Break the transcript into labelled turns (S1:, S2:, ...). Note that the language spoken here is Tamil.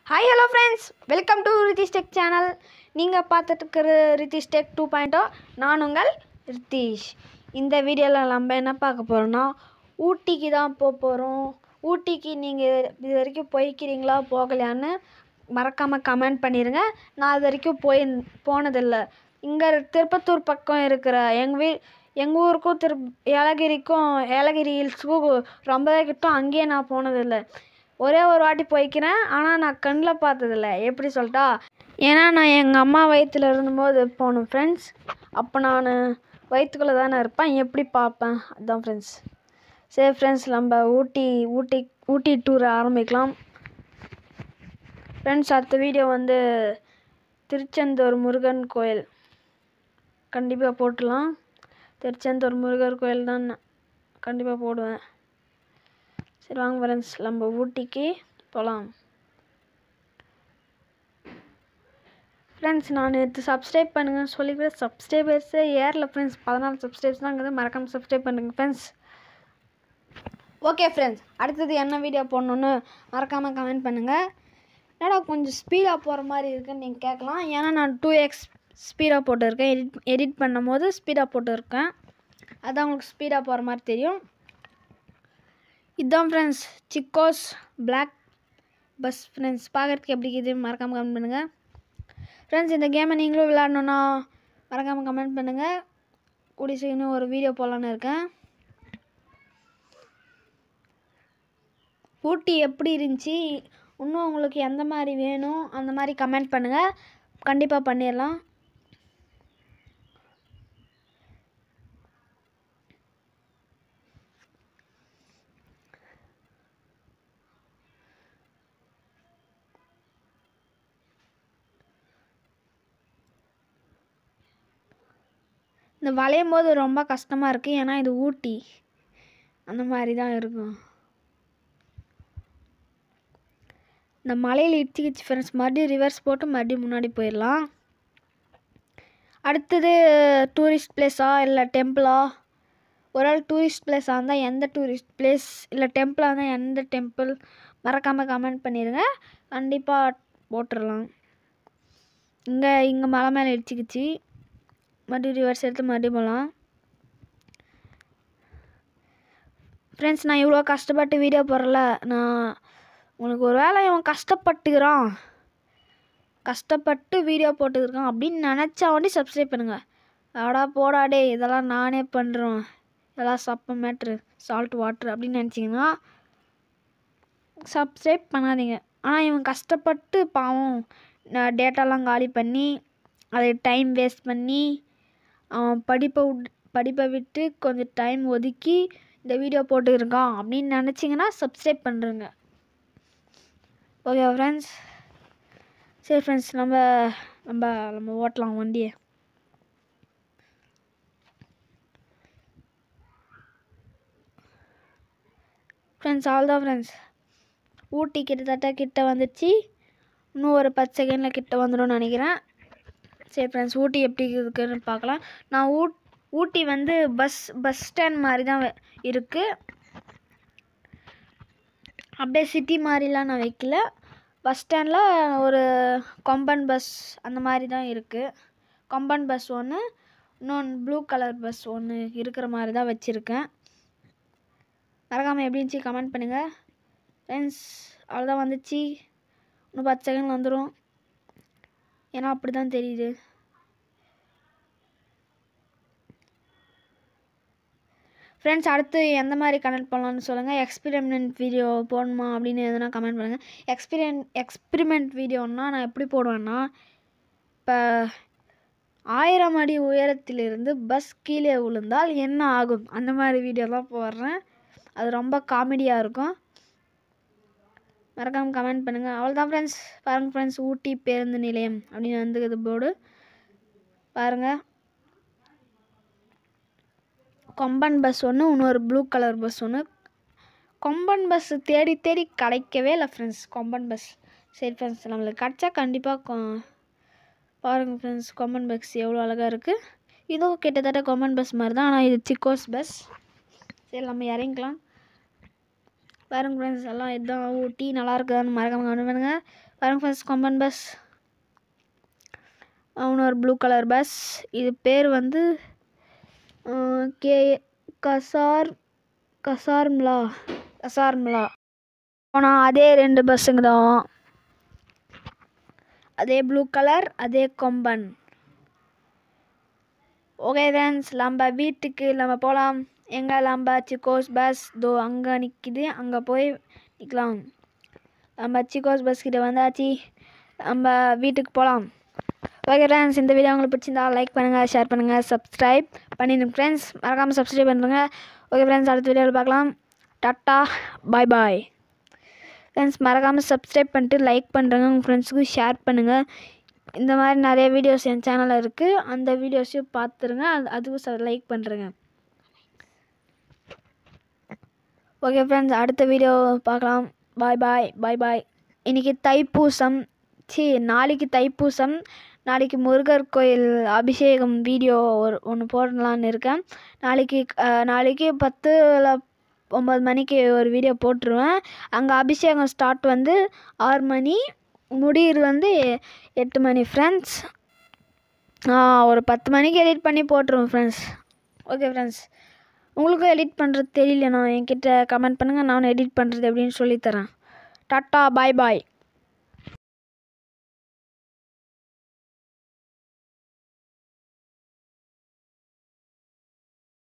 S1: hi hello friends welcome to Rithish tech channel நீங்கள் பார்த்துட்டு இருக்கிற ரித்திஷ் டெக் டூ பாயிண்ட்டோ நான் உங்கள் ரித்திஷ் இந்த வீடியோவில் நம்ம என்ன பார்க்க போகிறோம்னா ஊட்டிக்கு தான் போக போகிறோம் ஊட்டிக்கு நீங்கள் இது வரைக்கும் போய்க்கிறீங்களா போகலையான்னு மறக்காமல் கமெண்ட் பண்ணிடுங்க நான் இது வரைக்கும் போய் போனதில்லை இங்கே திருப்பத்தூர் பக்கம் இருக்கிற எங்கள் வீ எங்கள் ஊருக்கும் திரு ஏலகிரிக்கும் ஏலகிரி ஹில்ஸுக்கும் ரொம்பவே கிட்டும் அங்கேயே நான் போனதில்லை ஒரே ஒரு வாட்டி போய்க்கிறேன் ஆனால் நான் கண்ணில் பார்த்ததில்ல எப்படி சொல்லிட்டா ஏன்னா நான் எங்கள் அம்மா வயிற்றுல இருந்தபோது போனேன் ஃப்ரெண்ட்ஸ் அப்போ நான் வயிற்றுக்குள்ளே தானே இருப்பேன் எப்படி பார்ப்பேன் அதுதான் ஃப்ரெண்ட்ஸ் சரி ஃப்ரெண்ட்ஸ் நம்ம ஊட்டி ஊட்டி ஊட்டி டூர் ஆரம்பிக்கலாம் ஃப்ரெண்ட்ஸ் அடுத்த வீடியோ வந்து திருச்செந்தூர் முருகன் கோயில் கண்டிப்பாக போட்டுடலாம் திருச்செந்தூர் முருகர் கோயில் தான் கண்டிப்பாக போடுவேன் சரி வாங்க ஃப்ரெண்ட்ஸ் நம்ம ஊட்டிக்கு போகலாம் ஃப்ரெண்ட்ஸ் நான் நேற்று சப்ஸ்கிரைப் பண்ணுங்கன்னு சொல்லிக்கிறேன் சப்ஸ்கிரைபர்ஸே ஏரில் ஃப்ரெண்ட்ஸ் பதினாலு சப்ஸ்கிரைப்ஸ் தான் இருக்குது மறக்காமல் சப்ஸ்கிரைப் பண்ணுங்க ஃப்ரெண்ட்ஸ் ஓகே ஃப்ரெண்ட்ஸ் அடுத்தது என்ன வீடியோ போடணுன்னு மறக்காமல் கமெண்ட் பண்ணுங்கள் என்னடா கொஞ்சம் ஸ்பீடாக போகிற மாதிரி இருக்குன்னு நீங்கள் கேட்கலாம் ஏன்னா நான் டூ எக்ஸ் ஸ்பீடாக போட்டிருக்கேன் எடிட் எடிட் பண்ணும் போது ஸ்பீடாக போட்டிருக்கேன் அதான் உங்களுக்கு ஸ்பீடாக போகிற மாதிரி தெரியும் இதுதான் ஃப்ரெண்ட்ஸ் சிக்கோஸ் பிளாக் பஸ் ஃப்ரெண்ட்ஸ் பார்க்குறதுக்கு எப்படி இருக்குது மறக்காமல் கமெண்ட் பண்ணுங்கள் ஃப்ரெண்ட்ஸ் இந்த கேமை நீங்களும் விளாட்ணுன்னா மறக்காமல் கமெண்ட் பண்ணுங்கள் கூடிய சீக்கிரம் ஒரு வீடியோ போடலான்னு இருக்கேன் ஊட்டி எப்படி இருந்துச்சு இன்னும் உங்களுக்கு எந்த மாதிரி வேணும் அந்த மாதிரி கமெண்ட் பண்ணுங்கள் கண்டிப்பாக பண்ணிடலாம் இந்த வளையும் போது ரொம்ப கஷ்டமாக இருக்குது ஏன்னா இது ஊட்டி அந்த மாதிரி தான் இருக்கும் இந்த மலையில் இடிச்சிக்கிச்சு ஃப்ரெண்ட்ஸ் மறுபடியும் ரிவர்ஸ் போட்டு மறுபடியும் முன்னாடி போயிடலாம் அடுத்தது டூரிஸ்ட் பிளேஸா இல்லை டெம்பிளா ஒரு ஆள் டூரிஸ்ட் பிளேஸாக இருந்தால் எந்த டூரிஸ்ட் பிளேஸ் இல்லை டெம்பிளாக இருந்தால் எந்த டெம்பிள் மறக்காமல் கமெண்ட் பண்ணிடுங்க கண்டிப்பாக போட்டுடலாம் இங்கே இங்கே மலை மேலே இடிச்சிக்கிச்சு மறுபடியும் ரிவர்ஸ் எடுத்து மறுபடியும் போகலாம் ஃப்ரெண்ட்ஸ் நான் இவ்வளோ கஷ்டப்பட்டு வீடியோ போடுறல நான் உனக்கு ஒரு வேளை இவன் கஷ்டப்பட்டுக்கிறான் கஷ்டப்பட்டு வீடியோ போட்டுருக்கான் அப்படின்னு நினச்சா வண்டி சப்ஸ்கிரைப் பண்ணுங்கள் ஆடா போடாடே இதெல்லாம் நானே பண்ணுறேன் இதெல்லாம் சப்ப மேட்ரு சால்ட் வாட்ரு அப்படின்னு நினச்சிங்கன்னா சப்ஸ்கிரைப் பண்ணாதீங்க ஆனால் இவன் கஷ்டப்பட்டு பாவம் நான் டேட்டாலாம் காலி பண்ணி அதை டைம் வேஸ்ட் பண்ணி அவன் படிப்பை விட் படிப்பை விட்டு கொஞ்சம் டைம் ஒதுக்கி இந்த வீடியோ போட்டுருக்கான் அப்படின்னு நினச்சிங்கன்னா சப்ஸ்கிரைப் பண்ணுறேங்க ஓகே ஃப்ரெண்ட்ஸ் சரி ஃப்ரெண்ட்ஸ் நம்ம நம்ம நம்ம ஓட்டலாம் வண்டியை ஃப்ரெண்ட்ஸ் ஆல் தான் ஃப்ரெண்ட்ஸ் ஊட்டி கிட்டத்தட்ட கிட்ட வந்துடுச்சு இன்னும் ஒரு பத்து செகண்டில் கிட்ட வந்துடும் நினைக்கிறேன் சரி ஃப்ரெண்ட்ஸ் ஊட்டி எப்படி இருக்குன்னு பார்க்கலாம் நான் ஊட் ஊட்டி வந்து பஸ் பஸ் ஸ்டாண்ட் மாதிரி தான் இருக்குது அப்படியே சிட்டி மாதிரிலாம் நான் வைக்கல பஸ் ஸ்டாண்டில் ஒரு கொம்பன் பஸ் அந்த மாதிரி தான் இருக்குது கொம்பன் பஸ் ஒன்று இன்னொன்று ப்ளூ கலர் பஸ் ஒன்று இருக்கிற மாதிரி தான் வச்சுருக்கேன் மறக்காமல் எப்படி இருந்துச்சு கமெண்ட் பண்ணுங்கள் ஃப்ரெண்ட்ஸ் அவ்வளோதான் வந்துச்சு இன்னும் பத்து செகண்ட் வந்துடும் ஏன்னா அப்படி தான் தெரியுது ஃப்ரெண்ட்ஸ் அடுத்து எந்த மாதிரி கனெக்ட் பண்ணலான்னு சொல்லுங்கள் எக்ஸ்பிரிமெண்ட் வீடியோ போடணுமா அப்படின்னு எதனா கமெண்ட் பண்ணுங்கள் எக்ஸ்பிரியன் எக்ஸ்பிரிமெண்ட் வீடியோன்னா நான் எப்படி போடுவேன்னா இப்போ ஆயிரம் அடி உயரத்திலிருந்து பஸ் கீழே விழுந்தால் என்ன ஆகும் அந்த மாதிரி வீடியோ தான் போடுறேன் அது ரொம்ப காமெடியாக இருக்கும் மறக்காமல் கமெண்ட் பண்ணுங்கள் அவ்வளோதான் ஃப்ரெண்ட்ஸ் பாருங்கள் ஃப்ரெண்ட்ஸ் ஊட்டி பேருந்து நிலையம் அப்படின்னு வந்துக்குது போர்டு பாருங்கள் கொம்பன் பஸ் ஒன்று இன்னொரு ப்ளூ கலர் பஸ் ஒன்று கொம்பன் பஸ் தேடி தேடி கிடைக்கவே இல்லை ஃப்ரெண்ட்ஸ் கொம்பன் பஸ் சரி ஃப்ரெண்ட்ஸ் நம்மளுக்கு கிடச்சா கண்டிப்பாக பாருங்கள் ஃப்ரெண்ட்ஸ் கொம்பன் பஸ் எவ்வளோ அழகாக இருக்குது இதுவும் கிட்டத்தட்ட கொம்பன் பஸ் மாதிரி தான் ஆனால் இது சிக்கோஸ் பஸ் சரி நம்ம இறங்கிக்கலாம் பாருங்க ஃப்ரெண்ட்ஸ் எல்லாம் இதுதான் ஊட்டி நல்லா இருக்குதான்னு மறக்காம கமெண்ட் பண்ணுங்கள் பாருங்க ஃப்ரெண்ட்ஸ் கொம்பன் பஸ் இன்னொரு ப்ளூ கலர் பஸ் இது பேர் வந்து கே கசார் கசார்ம்லா கசார்ம்லா போனால் அதே ரெண்டு பஸ்ஸுங்க தான் அதே ப்ளூ கலர் அதே கொம்பன் ஓகே ஃப்ரெண்ட்ஸ் நம்ம வீட்டுக்கு நம்ம போகலாம் எங்கே நம்ம சிக்கோஸ் பஸ் தோ அங்கே நிற்கிது அங்கே போய் நிற்கலாம் நம்ம சிக்கோஸ் பஸ் கிட்ட வந்தாச்சு நம்ம வீட்டுக்கு போகலாம் ஓகே ஃப்ரெண்ட்ஸ் இந்த வீடியோ உங்களுக்கு பிடிச்சிருந்தா லைக் பண்ணுங்கள் ஷேர் பண்ணுங்கள் சப்ஸ்கிரைப் பண்ணிடுங்க ஃப்ரெண்ட்ஸ் மறக்காமல் சப்ஸ்கிரைப் பண்ணுங்க ஓகே ஃப்ரெண்ட்ஸ் அடுத்த வீடியோவில் பார்க்கலாம் டாட்டா பாய் பாய் ஃப்ரெண்ட்ஸ் மறக்காமல் சப்ஸ்கிரைப் பண்ணிட்டு லைக் பண்ணுறங்க உங்கள் ஃப்ரெண்ட்ஸுக்கும் ஷேர் பண்ணுங்கள் இந்த மாதிரி நிறைய வீடியோஸ் என் சேனலில் இருக்குது அந்த வீடியோஸையும் பார்த்துருங்க அது அதுக்கும் லைக் பண்ணுறேங்க ஓகே ஃப்ரெண்ட்ஸ் அடுத்த வீடியோ பார்க்கலாம் பாய் பாய் பாய் பாய் இன்றைக்கி தைப்பூசம் சி நாளைக்கு தைப்பூசம் நாளைக்கு முருகர் கோயில் அபிஷேகம் வீடியோ ஒரு ஒன்று போடலான்னு இருக்கேன் நாளைக்கு அஹ், நாளைக்கு பத்து இல்லை ஒம்பது மணிக்கு ஒரு வீடியோ போட்டுருவேன் அங்கே அபிஷேகம் ஸ்டார்ட் வந்து ஆறு மணி முடியிறது வந்து எட்டு மணி ஃப்ரெண்ட்ஸ் ஒரு பத்து மணிக்கு எடிட் பண்ணி போட்டுருவேன் ஃப்ரெண்ட்ஸ் ஓகே ஃப்ரெண்ட்ஸ் உங்களுக்கும் எடிட் பண்ணுறது தெரியலண்ணா என்கிட்ட கமெண்ட் பண்ணுங்கள் நானும் எடிட் பண்ணுறது எப்படின்னு சொல்லித்தரேன் டாட்டா பாய் பாய்